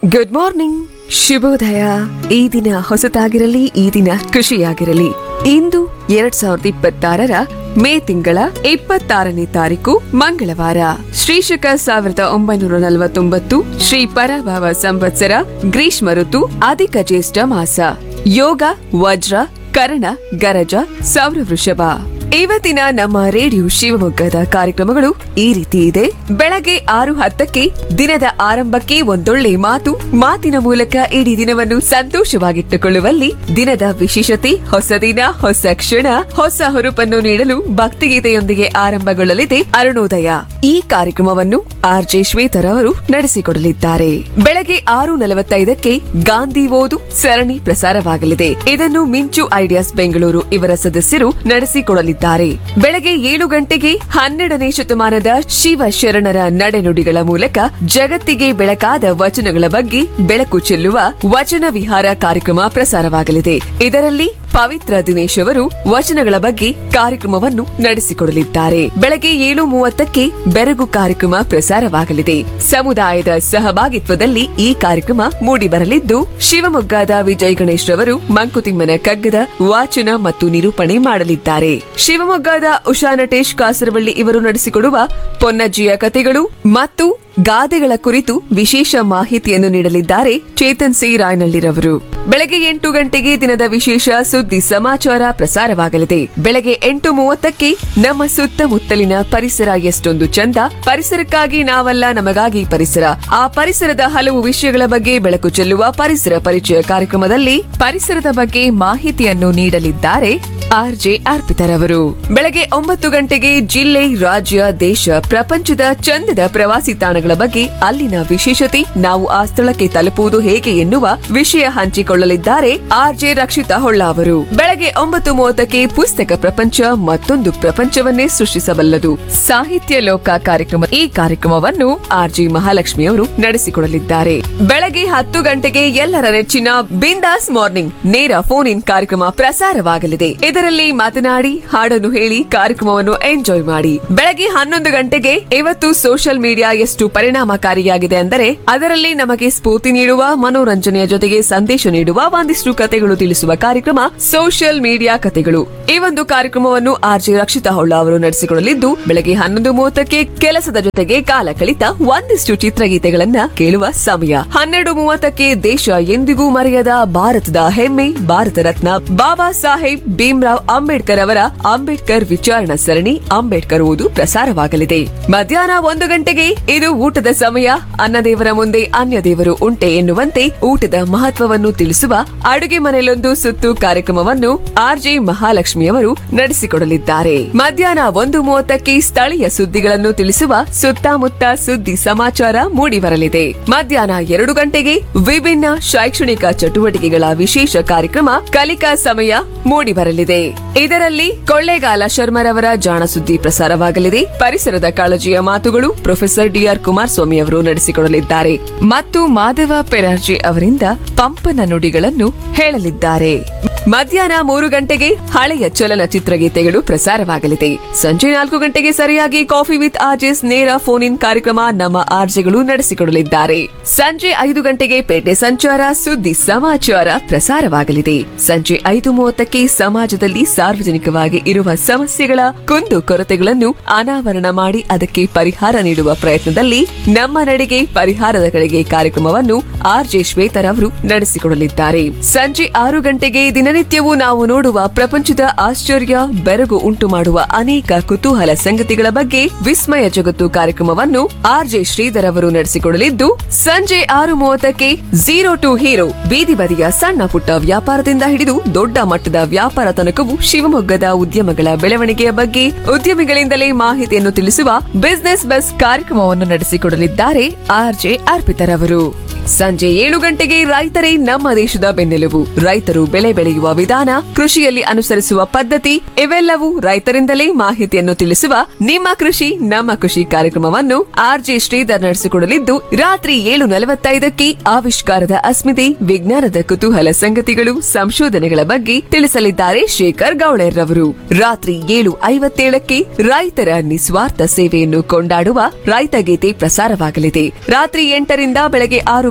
good morning ಶುಭೋದಯ ಈ ದಿನ ಹೊಸತಾಗಿರಲಿ ಈ ದಿನ ಖುಷಿಯಾಗಿರಲಿ ಇಂದು ಎರಡ್ ಸಾವಿರದ ಇಪ್ಪತ್ತಾರರ ಮೇ ತಿಂಗಳ ಇಪ್ಪತ್ತಾರನೇ ತಾರೀಕು ಮಂಗಳವಾರ ಶ್ರೀಶಕ ಸಾವಿರದ ಒಂಬೈನೂರ ನಲವತ್ತೊಂಬತ್ತು ಶ್ರೀ ಪರಭಾವ ಸಂವತ್ಸರ ಗ್ರೀಷ್ಮ ಋತು ಅಧಿಕ ಜ್ಯೇಷ್ಠ ಮಾಸ ಯೋಗ ವಜ್ರ ಕರ್ಣ ಗರಜ ಸೌರ ವೃಷಭ ಇವತ್ತಿನ ನಮ್ಮ ರೇಡಿಯೋ ಶಿವಮೊಗ್ಗದ ಕಾರ್ಯಕ್ರಮಗಳು ಈ ರೀತಿ ಇದೆ ಬೆಳಗ್ಗೆ ಆರು ಹತ್ತಕ್ಕೆ ದಿನದ ಆರಂಭಕ್ಕೆ ಒಂದೊಳ್ಳೆ ಮಾತು ಮಾತಿನ ಮೂಲಕ ಇಡೀ ದಿನವನ್ನು ಸಂತೋಷವಾಗಿಟ್ಟುಕೊಳ್ಳುವಲ್ಲಿ ದಿನದ ವಿಶೇಷತೆ ಹೊಸ ದಿನ ಹೊಸ ಕ್ಷಣ ಹೊಸ ಹುರುಪನ್ನು ನೀಡಲು ಭಕ್ತಿಗೀತೆಯೊಂದಿಗೆ ಆರಂಭಗೊಳ್ಳಲಿದೆ ಅರುಣೋದಯ ಈ ಕಾರ್ಯಕ್ರಮವನ್ನು ಆರ್ ಜೆ ಶ್ವೇತರ್ ಅವರು ನಡೆಸಿಕೊಡಲಿದ್ದಾರೆ ಬೆಳಗ್ಗೆ ಆರು ನಲವತ್ತೈದಕ್ಕೆ ಗಾಂಧಿ ಓದು ಸರಣಿ ಪ್ರಸಾರವಾಗಲಿದೆ ಇದನ್ನು ಮಿಂಚು ಐಡಿಯಾಸ್ ಬೆಂಗಳೂರು ಇವರ ಸದಸ್ಯರು ನಡೆಸಿಕೊಡಲಿದ್ದಾರೆ ಬೆಳಗ್ಗೆ ಏಳು ಗಂಟೆಗೆ ಹನ್ನೆರಡನೇ ಶತಮಾನದ ಶಿವ ಶರಣರ ನಡೆನುಡಿಗಳ ಮೂಲಕ ಜಗತ್ತಿಗೆ ಬೆಳಕಾದ ವಚನಗಳ ಬಗ್ಗೆ ಬೆಳಕು ಚೆಲ್ಲುವ ವಚನ ವಿಹಾರ ಕಾರ್ಯಕ್ರಮ ಪ್ರಸಾರವಾಗಲಿದೆ ಇದರಲ್ಲಿ ಪವಿತ್ರ ದಿನೇಶ್ ಅವರು ವಚನಗಳ ಬಗ್ಗೆ ಕಾರ್ಯಕ್ರಮವನ್ನು ನಡೆಸಿಕೊಡಲಿದ್ದಾರೆ ಬೆಳಗ್ಗೆ ಏಳು ಮೂವತ್ತಕ್ಕೆ ಬೆರಗು ಕಾರ್ಯಕ್ರಮ ಪ್ರಸಾರವಾಗಲಿದೆ ಸಮುದಾಯದ ಸಹಭಾಗಿತ್ವದಲ್ಲಿ ಈ ಕಾರ್ಯಕ್ರಮ ಮೂಡಿಬರಲಿದ್ದು ಶಿವಮೊಗ್ಗದ ವಿಜಯ್ ಗಣೇಶ್ ರವರು ಮಂಕುತಿಮ್ಮನ ಕಗ್ಗದ ವಾಚನ ಮತ್ತು ನಿರೂಪಣೆ ಮಾಡಲಿದ್ದಾರೆ ಶಿವಮೊಗ್ಗದ ಉಷಾ ನಟೇಶ್ ಕಾಸರವಳ್ಳಿ ಇವರು ನಡೆಸಿಕೊಡುವ ಪೊನ್ನಜ್ಜಿಯ ಕಥೆಗಳು ಮತ್ತು ಗಾದೆಗಳ ಕುರಿತು ವಿಶೇಷ ಮಾಹಿತಿಯನ್ನು ನೀಡಲಿದ್ದಾರೆ ಚೇತನ್ ಸಿ ರಾಯನಹಳ್ಳಿರವರು ಬೆಳಗ್ಗೆ ಎಂಟು ಗಂಟೆಗೆ ದಿನದ ವಿಶೇಷ ಸುದ್ದಿ ಸಮಾಚಾರ ಪ್ರಸಾರವಾಗಲಿದೆ ಬೆಳಗ್ಗೆ ಎಂಟು ಮೂವತ್ತಕ್ಕೆ ನಮ್ಮ ಸುತ್ತಮುತ್ತಲಿನ ಪರಿಸರ ಎಷ್ಟೊಂದು ಚಂದ ಪರಿಸರಕ್ಕಾಗಿ ನಾವಲ್ಲ ನಮಗಾಗಿ ಪರಿಸರ ಆ ಪರಿಸರದ ಹಲವು ವಿಷಯಗಳ ಬಗ್ಗೆ ಬೆಳಕು ಚೆಲ್ಲುವ ಪರಿಸರ ಪರಿಚಯ ಕಾರ್ಯಕ್ರಮದಲ್ಲಿ ಪರಿಸರದ ಬಗ್ಗೆ ಮಾಹಿತಿಯನ್ನು ನೀಡಲಿದ್ದಾರೆ ಆರ್ಜೆ ಅರ್ಪಿತರವರು ಬೆಳಗ್ಗೆ ಒಂಬತ್ತು ಗಂಟೆಗೆ ಜಿಲ್ಲೆ ರಾಜ್ಯ ದೇಶ ಪ್ರಪಂಚದ ಚಂದದ ಪ್ರವಾಸಿ ತಾಣಗಳ ಬಗ್ಗೆ ಅಲ್ಲಿನ ವಿಶೇಷತೆ ನಾವು ಆ ಸ್ಥಳಕ್ಕೆ ತಲುಪುವುದು ಹೇಗೆ ಎನ್ನುವ ವಿಷಯ ಹಂಚಿಕೊಳ್ಳಲಿದ್ದಾರೆ ಆರ್ಜೆ ರಕ್ಷಿತಾ ಹೊಳ್ಳ ಅವರು ಬೆಳಗ್ಗೆ ಒಂಬತ್ತು ಮೂವತ್ತಕ್ಕೆ ಪುಸ್ತಕ ಪ್ರಪಂಚ ಮತ್ತೊಂದು ಪ್ರಪಂಚವನ್ನೇ ಸೃಷ್ಟಿಸಬಲ್ಲದು ಸಾಹಿತ್ಯ ಲೋಕ ಕಾರ್ಯಕ್ರಮ ಈ ಕಾರ್ಯಕ್ರಮವನ್ನು ಆರ್ಜಿ ಮಹಾಲಕ್ಷ್ಮಿ ಅವರು ನಡೆಸಿಕೊಡಲಿದ್ದಾರೆ ಬೆಳಗ್ಗೆ ಹತ್ತು ಗಂಟೆಗೆ ಎಲ್ಲರ ನೆಚ್ಚಿನ ಬಿಂದಾಸ್ ಮಾರ್ನಿಂಗ್ ನೇರ ಫೋನ್ ಇನ್ ಕಾರ್ಯಕ್ರಮ ಪ್ರಸಾರವಾಗಲಿದೆ ಇದರಲ್ಲಿ ಮಾತನಾಡಿ ಹಾಡನ್ನು ಹೇಳಿ ಕಾರ್ಯಕ್ರಮವನ್ನು ಎಂಜಾಯ್ ಮಾಡಿ ಬೆಳಗ್ಗೆ ಹನ್ನೊಂದು ಗಂಟೆಗೆ ಇವತ್ತು ಸೋಷಿಯಲ್ ಮೀಡಿಯಾ ಎಷ್ಟು ಪರಿಣಾಮಕಾರಿಯಾಗಿದೆ ಅಂದರೆ ಅದರಲ್ಲಿ ನಮಗೆ ಸ್ಫೂರ್ತಿ ನೀಡುವ ಮನೋರಂಜನೆಯ ಜೊತೆಗೆ ಸಂದೇಶ ನೀಡುವ ಒಂದಿಷ್ಟು ಕತೆಗಳು ತಿಳಿಸುವ ಕಾರ್ಯಕ್ರಮ ಸೋಷಿಯಲ್ ಮೀಡಿಯಾ ಕತೆಗಳು ಈ ಒಂದು ಕಾರ್ಯಕ್ರಮವನ್ನು ಆರ್ಜೆ ರಕ್ಷಿತಾ ಹೊಳ್ಳ ಅವರು ನಡೆಸಿಕೊಡಲಿದ್ದು ಬೆಳಗ್ಗೆ ಹನ್ನೊಂದು ಮೂವತ್ತಕ್ಕೆ ಕೆಲಸದ ಜೊತೆಗೆ ಕಾಲ ಕಳಿತ ಒಂದಿಷ್ಟು ಚಿತ್ರಗೀತೆಗಳನ್ನ ಕೇಳುವ ಸಮಯ ಹನ್ನೆರಡು ಮೂವತ್ತಕ್ಕೆ ದೇಶ ಎಂದಿಗೂ ಮರೆಯದ ಭಾರತದ ಹೆಮ್ಮೆ ಭಾರತ ರತ್ನ ಬಾಬಾ ಸಾಹೇಬ್ ಭೀಮ್ರಾವ್ ಅಂಬೇಡ್ಕರ್ ಅವರ ಅಂಬೇಡ್ಕರ್ ವಿಚಾರಣಾ ಸರಣಿ ಅಂಬೇಡ್ಕರ್ ಓದು ಪ್ರಸಾರವಾಗಲಿದೆ ಮಧ್ಯಾಹ್ನ ಒಂದು ಗಂಟೆಗೆ ಇದು ಊಟದ ಸಮಯ ಅನ್ನದೇವರ ಮುಂದೆ ಅನ್ಯ ದೇವರು ಉಂಟೆ ಎನ್ನುವಂತೆ ಊಟದ ಮಹತ್ವವನ್ನು ತಿಳಿಸುವ ಅಡುಗೆ ಮನೆಯಲ್ಲೊಂದು ಸುತ್ತು ಕಾರ್ಯಕ್ರಮವನ್ನು ಆರ್ಜೆ ಮಹಾಲಕ್ಷ್ಮಿ ಅವರು ನಡೆಸಿಕೊಡಲಿದ್ದಾರೆ ಮಧ್ಯಾಹ್ನ ಒಂದು ಮೂವತ್ತಕ್ಕೆ ಸ್ಥಳೀಯ ಸುದ್ದಿಗಳನ್ನು ತಿಳಿಸುವ ಸುತ್ತಮುತ್ತ ಸುದ್ದಿ ಸಮಾಚಾರ ಮೂಡಿಬರಲಿದೆ ಮಧ್ಯಾಹ್ನ ಎರಡು ಗಂಟೆಗೆ ವಿಭಿನ್ನ ಶೈಕ್ಷಣಿಕ ಚಟುವಟಿಕೆಗಳ ವಿಶೇಷ ಕಾರ್ಯಕ್ರಮ ಕಲಿಕಾ ಸಮಯ ಮೂಡಿಬರಲಿದೆ ಇದರಲ್ಲಿ ಕೊಳ್ಳೇಗಾಲ ಶರ್ಮರವರ ಜಾಣ ಸುದ್ದಿ ಪ್ರಸಾರವಾಗಲಿದೆ ಪರಿಸರದ ಕಾಳಜಿಯ ಮಾತುಗಳು ಪ್ರೊಫೆಸರ್ ಡಿಆರ್ ಕುಮಾರಸ್ವಾಮಿ ಅವರು ನಡೆಸಿಕೊಡಲಿದ್ದಾರೆ ಮತ್ತು ಮಾಧವ ಪೆರಾರ್ಜಿ ಅವರಿಂದ ಪಂಪನ ನುಡಿಗಳನ್ನು ಹೇಳಲಿದ್ದಾರೆ ಮಧ್ಯಾಹ್ನ ಮೂರು ಗಂಟೆಗೆ ಹಳೆಯ ಚಲನಚಿತ್ರ ಗೀತೆಗಳು ಪ್ರಸಾರವಾಗಲಿದೆ ಸಂಜೆ ನಾಲ್ಕು ಗಂಟೆಗೆ ಸರಿಯಾಗಿ ಕಾಫಿ ವಿತ್ ಆರ್ಜೆಸ್ ನೇರ ಫೋನ್ ಇನ್ ಕಾರ್ಯಕ್ರಮ ನಮ್ಮ ಆರ್ಜೆಗಳು ನಡೆಸಿಕೊಡಲಿದ್ದಾರೆ ಸಂಜೆ ಐದು ಗಂಟೆಗೆ ಪೇಟೆ ಸಂಚಾರ ಸುದ್ದಿ ಸಮಾಚಾರ ಪ್ರಸಾರವಾಗಲಿದೆ ಸಂಜೆ ಐದು ಮೂವತ್ತಕ್ಕೆ ಸಮಾಜದಲ್ಲಿ ಸಾರ್ವಜನಿಕವಾಗಿ ಇರುವ ಸಮಸ್ಯೆಗಳ ಕುಂದು ಕೊರತೆಗಳನ್ನು ಅನಾವರಣ ಮಾಡಿ ಅದಕ್ಕೆ ಪರಿಹಾರ ನೀಡುವ ಪ್ರಯತ್ನದಲ್ಲಿ ನಮ್ಮ ನಡೆಗೆ ಪರಿಹಾರದ ಕಡೆಗೆ ಕಾರ್ಯಕ್ರಮವನ್ನು ಆರ್ಜೆ ಶ್ವೇತರ್ ಅವರು ನಡೆಸಿಕೊಡಲಿದ್ದಾರೆ ಸಂಜೆ ಆರು ಗಂಟೆಗೆ ದಿನನಿತ್ಯವೂ ನಾವು ನೋಡುವ ಪ್ರಪಂಚದ ಆಶ್ಚರ್ಯ ಬೆರಗು ಉಂಟು ಮಾಡುವ ಅನೇಕ ಕುತೂಹಲ ಸಂಗತಿಗಳ ಬಗ್ಗೆ ವಿಸ್ಮಯ ಜಗತ್ತು ಕಾರ್ಯಕ್ರಮವನ್ನು ಆರ್ಜೆ ಶ್ರೀಧರ್ ಅವರು ನಡೆಸಿಕೊಡಲಿದ್ದು ಸಂಜೆ ಆರು ಮೂವತ್ತಕ್ಕೆ ಝೀರೋ ಟು ಹೀರೋ ಬೀದಿ ಬದಿಯ ಸಣ್ಣ ಪುಟ್ಟ ವ್ಯಾಪಾರದಿಂದ ಹಿಡಿದು ದೊಡ್ಡ ಮಟ್ಟದ ವ್ಯಾಪಾರ ತನಕವೂ ಶಿವಮೊಗ್ಗದ ಉದ್ಯಮಗಳ ಬೆಳವಣಿಗೆಯ ಬಗ್ಗೆ ಉದ್ಯಮಿಗಳಿಂದಲೇ ಮಾಹಿತಿಯನ್ನು ತಿಳಿಸುವ ಬಿಸಿನೆಸ್ ಬಸ್ ಕಾರ್ಯಕ್ರಮವನ್ನು ನಡೆಸಿಕೊಡಲಿದ್ದಾರೆ ಆರ್ಜೆ ಅರ್ಪಿತರ್ ಅವರು ಸಂಜೆ ಏಳು ಗಂಟೆಗೆ ರೈತರೇ ನಮ್ಮ ದೇಶದ ಬೆನ್ನೆಲುಬು ರೈತರು ಬೆಳೆ ಬೆಳೆಯುವ ವಿಧಾನ ಕೃಷಿಯಲ್ಲಿ ಅನುಸರಿಸುವ ಪದ್ಧತಿ ಇವೆಲ್ಲವೂ ರೈತರಿಂದಲೇ ಮಾಹಿತಿಯನ್ನು ತಿಳಿಸುವ ನಿಮ್ಮ ಕೃಷಿ ನಮ್ಮ ಕೃಷಿ ಕಾರ್ಯಕ್ರಮವನ್ನು ಆರ್ಜೆ ಶ್ರೀಧರ್ ನಡೆಸಿಕೊಡಲಿದ್ದು ರಾತ್ರಿ ಏಳು ನಲವತ್ತೈದಕ್ಕೆ ಆವಿಷ್ಕಾರದ ಅಸ್ಮಿತೆ ವಿಜ್ಞಾನದ ಕುತೂಹಲ ಸಂಗತಿಗಳು ಸಂಶೋಧನೆಗಳ ಬಗ್ಗೆ ತಿಳಿಸಲಿದ್ದಾರೆ ಶೇಖರ್ ಗೌಳರ್ ರವರು ರಾತ್ರಿ ಏಳು ಐವತ್ತೇಳಕ್ಕೆ ರೈತರ ನಿಸ್ವಾರ್ಥ ಸೇವೆಯನ್ನು ಕೊಂಡಾಡುವ ರೈತ ಗೀತೆ ಪ್ರಸಾರವಾಗಲಿದೆ ರಾತ್ರಿ ಎಂಟರಿಂದ ಬೆಳಗ್ಗೆ ಆರು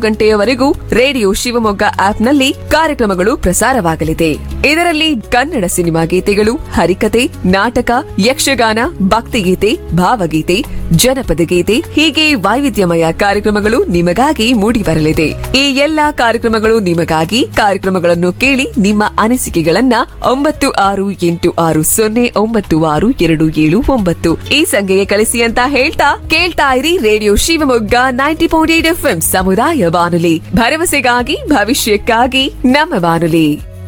ಗಂಟೆಯವರೆಗೂ ರೇಡಿಯೋ ಶಿವಮೊಗ್ಗ ಆಪ್ನಲ್ಲಿ ಕಾರ್ಯಕ್ರಮಗಳು ಪ್ರಸಾರವಾಗಲಿದೆ ಇದರಲ್ಲಿ ಕನ್ನಡ ಸಿನಿಮಾ ಗೀತೆಗಳು ಹರಿಕತೆ ನಾಟಕ ಯಕ್ಷಗಾನ ಭಕ್ತಿಗೀತೆ ಭಾವಗೀತೆ ಜನಪದ ಗೀತೆ ಹೀಗೆ ವೈವಿಧ್ಯಮಯ ಕಾರ್ಯಕ್ರಮಗಳು ನಿಮಗಾಗಿ ಮೂಡಿಬರಲಿದೆ ಈ ಎಲ್ಲಾ ಕಾರ್ಯಕ್ರಮಗಳು ನಿಮಗಾಗಿ ಕಾರ್ಯಕ್ರಮಗಳನ್ನು ಕೇಳಿ ನಿಮ್ಮ ಅನಿಸಿಕೆಗಳನ್ನ ಒಂಬತ್ತು ಆರು ಎಂಟು ಆರು ಸೊನ್ನೆ ಒಂಬತ್ತು ಆರು ಎರಡು ಏಳು ಒಂಬತ್ತು ಈ ಸಂಖ್ಯೆಗೆ ಕಳಿಸಿ ಅಂತ ಹೇಳ್ತಾ ಕೇಳ್ತಾ ಇರಿ radio Shivamogga ninety point eight F ಸಮುದಾಯ ಬಾನುಲಿ ಭರವಸೆಗಾಗಿ ಭವಿಷ್ಯಕ್ಕಾಗಿ ನಮ್ಮ ಬಾನುಲಿ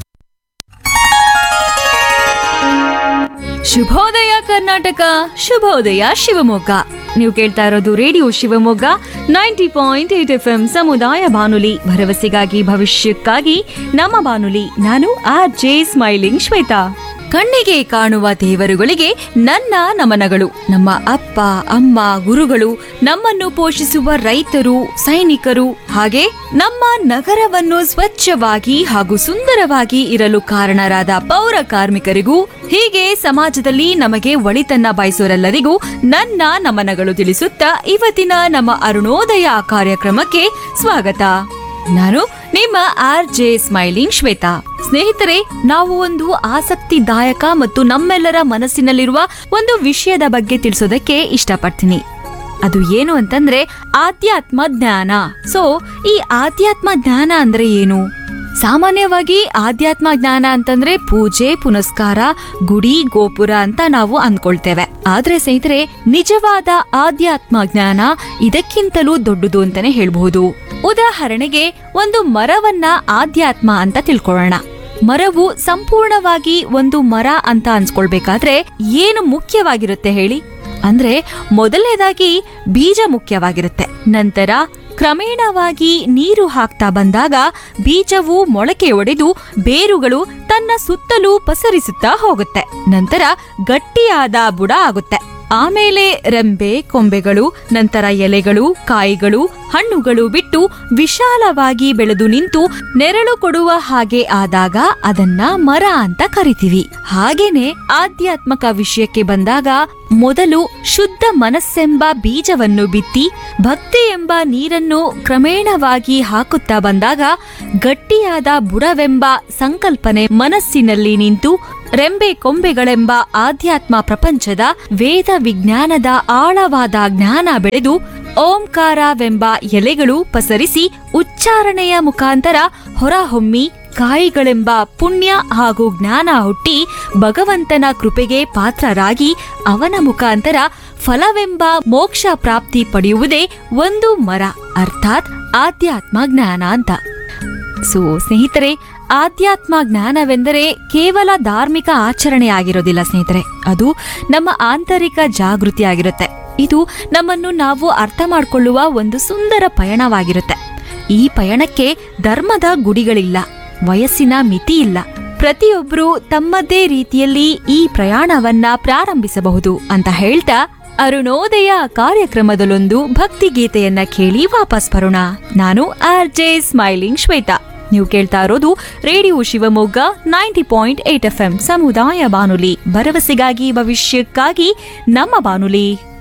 ಶುಭೋದಯ ಕರ್ನಾಟಕ ಶುಭೋದಯ ಶಿವಮೊಗ್ಗ ನೀವು ಕೇಳ್ತಾ ಇರೋದು radio Shivamogga ninety point eight F M ಸಮುದಾಯ ಬಾನುಲಿ ಭರವಸೆಗಾಗಿ ಭವಿಷ್ಯಕ್ಕಾಗಿ ನಮ್ಮ ಬಾನುಲಿ ನಾನು ಆರ್ ಜೆ ಸ್ಮೈಲಿಂಗ್ ಶ್ವೇತಾ ಕಣ್ಣಿಗೆ ಕಾಣುವ ದೇವರುಗಳಿಗೆ ನನ್ನ ನಮನಗಳು ನಮ್ಮ ಅಪ್ಪ ಅಮ್ಮ ಗುರುಗಳು ನಮ್ಮನ್ನು ಪೋಷಿಸುವ ರೈತರು ಸೈನಿಕರು ಹಾಗೆ ನಮ್ಮ ನಗರವನ್ನು ಸ್ವಚ್ಛವಾಗಿ ಹಾಗೂ ಸುಂದರವಾಗಿ ಇರಲು ಕಾರಣರಾದ ಪೌರ ಕಾರ್ಮಿಕರಿಗೂ ಹೀಗೆ ಸಮಾಜದಲ್ಲಿ ನಮಗೆ ಒಳಿತನ್ನ ಬಯಸೋರೆಲ್ಲರಿಗೂ ನನ್ನ ನಮನಗಳು ತಿಳಿಸುತ್ತಾ ಇವತ್ತಿನ ನಮ್ಮ ಅರುಣೋದಯ ಕಾರ್ಯಕ್ರಮಕ್ಕೆ ಸ್ವಾಗತ ನಾನು ನಿಮ್ಮ ಆರ್ ಜೆ ಸ್ಮೈಲಿಂಗ್ ಶ್ವೇತಾ ಸ್ನೇಹಿತರೆ ನಾವು ಒಂದು ಆಸಕ್ತಿದಾಯಕ ಮತ್ತು ನಮ್ಮೆಲ್ಲರ ಮನಸ್ಸಿನಲ್ಲಿರುವ ಒಂದು ವಿಷಯದ ಬಗ್ಗೆ ತಿಳಿಸೋದಕ್ಕೆ ಇಷ್ಟಪಡ್ತೀನಿ ಅದು ಏನು ಅಂತಂದ್ರೆ ಆಧ್ಯಾತ್ಮ ಜ್ಞಾನ ಸೊ ಈ ಆಧ್ಯಾತ್ಮ ಜ್ಞಾನ ಅಂದ್ರೆ ಏನು ಸಾಮಾನ್ಯವಾಗಿ ಆಧ್ಯಾತ್ಮ ಜ್ಞಾನ ಅಂತಂದ್ರೆ ಪೂಜೆ ಪುನಸ್ಕಾರ ಗುಡಿ ಗೋಪುರ ಅಂತ ನಾವು ಅಂದ್ಕೊಳ್ತೇವೆ ಆದ್ರೆ ಸ್ನೇಹಿತರೆ ನಿಜವಾದ ಆಧ್ಯಾತ್ಮ ಜ್ಞಾನ ಇದಕ್ಕಿಂತಲೂ ದೊಡ್ಡದು ಅಂತಾನೆ ಹೇಳ್ಬಹುದು ಉದಾಹರಣೆಗೆ ಒಂದು ಮರವನ್ನ ಆಧ್ಯಾತ್ಮ ಅಂತ ತಿಳ್ಕೊಳ್ಳೋಣ ಮರವು ಸಂಪೂರ್ಣವಾಗಿ ಒಂದು ಮರ ಅಂತ ಅನ್ಸ್ಕೊಳ್ಬೇಕಾದ್ರೆ ಏನು ಮುಖ್ಯವಾಗಿರುತ್ತೆ ಹೇಳಿ ಅಂದ್ರೆ ಮೊದಲನೇದಾಗಿ ಬೀಜ ಮುಖ್ಯವಾಗಿರುತ್ತೆ ನಂತರ ಕ್ರಮೇಣವಾಗಿ ನೀರು ಹಾಕ್ತಾ ಬಂದಾಗ ಬೀಜವು ಮೊಳಕೆ ಒಡೆದು ಬೇರುಗಳು ತನ್ನ ಸುತ್ತಲೂ ಪಸರಿಸುತ್ತಾ ಹೋಗುತ್ತೆ ನಂತರ ಗಟ್ಟಿಯಾದ ಬುಡ ಆಗುತ್ತೆ ಆಮೇಲೆ ರೆಂಬೆ ಕೊಂಬೆಗಳು ನಂತರ ಎಲೆಗಳು ಕಾಯಿಗಳು ಹಣ್ಣುಗಳು ಬಿಟ್ಟು ವಿಶಾಲವಾಗಿ ಬೆಳೆದು ನಿಂತು ನೆರಳು ಕೊಡುವ ಹಾಗೆ ಆದಾಗ ಅದನ್ನ ಮರ ಅಂತ ಕರಿತೀವಿ ಹಾಗೇನೆ ಆಧ್ಯಾತ್ಮಕ ವಿಷಯಕ್ಕೆ ಬಂದಾಗ ಮೊದಲು ಶುದ್ಧ ಮನಸ್ಸೆಂಬ ಬೀಜವನ್ನು ಬಿತ್ತಿ ಭಕ್ತಿ ಎಂಬ ನೀರನ್ನು ಕ್ರಮೇಣವಾಗಿ ಹಾಕುತ್ತಾ ಬಂದಾಗ ಗಟ್ಟಿಯಾದ ಬುಡವೆಂಬ ಸಂಕಲ್ಪನೆ ಮನಸ್ಸಿನಲ್ಲಿ ನಿಂತು ರೆಂಬೆ ಕೊಂಬೆಗಳೆಂಬ ಆಧ್ಯಾತ್ಮ ಪ್ರಪಂಚದ ವೇದ ವಿಜ್ಞಾನದ ಆಳವಾದ ಜ್ಞಾನ ಬೆಳೆದು ಓಂಕಾರವೆಂಬ ಎಲೆಗಳು ಪಸರಿಸಿ ಉಚ್ಚಾರಣೆಯ ಮುಖಾಂತರ ಹೊರಹೊಮ್ಮಿ ಕಾಯಿಗಳೆಂಬ ಪುಣ್ಯ ಹಾಗೂ ಜ್ಞಾನ ಹುಟ್ಟಿ ಭಗವಂತನ ಕೃಪೆಗೆ ಪಾತ್ರರಾಗಿ ಅವನ ಮುಖಾಂತರ ಫಲವೆಂಬ ಮೋಕ್ಷ ಪ್ರಾಪ್ತಿ ಪಡೆಯುವುದೇ ಒಂದು ಮರ ಅರ್ಥಾತ್ ಆಧ್ಯಾತ್ಮ ಜ್ಞಾನ ಅಂತ ಸೊ ಸ್ನೇಹಿತರೆ ಆಧ್ಯಾತ್ಮ ಜ್ಞಾನವೆಂದರೆ ಕೇವಲ ಧಾರ್ಮಿಕ ಆಚರಣೆ ಆಗಿರೋದಿಲ್ಲ ಸ್ನೇಹಿತರೆ ಅದು ನಮ್ಮ ಆಂತರಿಕ ಜಾಗೃತಿ ಆಗಿರುತ್ತೆ ಇದು ನಮ್ಮನ್ನು ನಾವು ಅರ್ಥ ಮಾಡಿಕೊಳ್ಳುವ ಒಂದು ಸುಂದರ ಪಯಣವಾಗಿರುತ್ತೆ ಈ ಪಯಣಕ್ಕೆ ಧರ್ಮದ ಗುಡಿಗಳಿಲ್ಲ ವಯಸ್ಸಿನ ಮಿತಿ ಇಲ್ಲ ಪ್ರತಿಯೊಬ್ಬರು ತಮ್ಮದೇ ರೀತಿಯಲ್ಲಿ ಈ ಪ್ರಯಾಣವನ್ನ ಪ್ರಾರಂಭಿಸಬಹುದು ಅಂತ ಹೇಳ್ತಾ ಅರುಣೋದಯ ಕಾರ್ಯಕ್ರಮದಲ್ಲೊಂದು ಭಕ್ತಿಗೀತೆಯನ್ನ ಕೇಳಿ ವಾಪಸ್ ಬರೋಣ ನಾನು ಆರ್ ಜೆ ಸ್ಮೈಲಿಂಗ್ ಶ್ವೇತಾ ನೀವು ಕೇಳ್ತಾ ಇರೋದು radio Shivamogga ninety point eight F M ಸಮುದಾಯ ಬಾನುಲಿ ಭರವಸೆಗಾಗಿ ಭವಿಷ್ಯಕ್ಕಾಗಿ ನಮ್ಮ ಬಾನುಲಿ